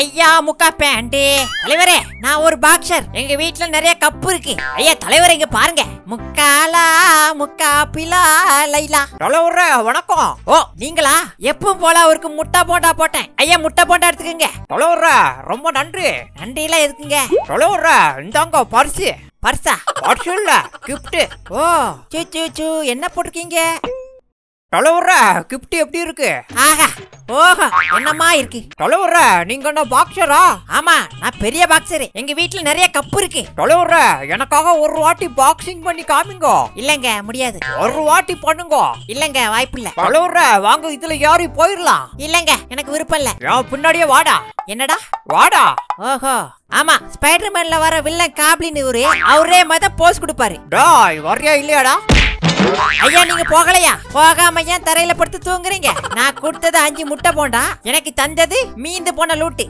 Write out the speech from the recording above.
ஐயா முக்கா பேண்ட் தலைவரே நான் ஒரு பாக்ஸர் எங்க வீட்ல நிறைய கப்பு இருக்கு ஐயா தலைவரே இங்க பாருங்க முக்காலா முக்கா பிலா லைலா தலைவரே வணக்கம் ஓ நீங்களா எப்பவும் போல அவருக்கு முட்டை போண்டா போட்டேன் ஐயா முட்டை போண்டா எடுத்துக்கங்க தலைவரே ரொம்ப நன்றி நன்றி எல்லாம் எதுக்குங்க தலைவரே இந்தாங்க பரிசு பர்சா பர்சு இல்ல கிஃப்ட் ஓ சூ சூ சூ என்ன போட்டிருக்கீங்க தலைவர கிஃப்ட் எப்படி இருக்கு ஆஹா ஓஹோ என்னமா இருக்கு தலைவர நீங்க என்ன பாக்ஸரா ஆமா நான் பெரிய பாக்ஸர் எங்க வீட்ல நிறைய கப்பு இருக்கு தலைவர எனக்காக ஒரு வாட்டி பாக்ஸிங் பண்ணி காமிங்க இல்லங்க முடியாது ஒரு வாட்டி பண்ணுங்க இல்லங்க வாய்ப்பு இல்ல தலைவர வாங்க இதுல யாரு போயிடலாம் இல்லங்க எனக்கு விருப்பம் இல்ல என் பின்னாடியே வாடா என்னடா வாடா ஓஹோ ஆமா ஸ்பைடர்மேன்ல வர வில்லன் காப்ளின் இவரு அவரே மத போஸ் கொடுப்பாரு டாய் வரியா இல்லையாடா ஐயா நீங்க போகலையா போகாம ஏன் தரையில படுத்து தூங்குறீங்க நான் கொடுத்தது அஞ்சு முட்டை போண்டா எனக்கு தந்தது மீந்து போன லூட்டு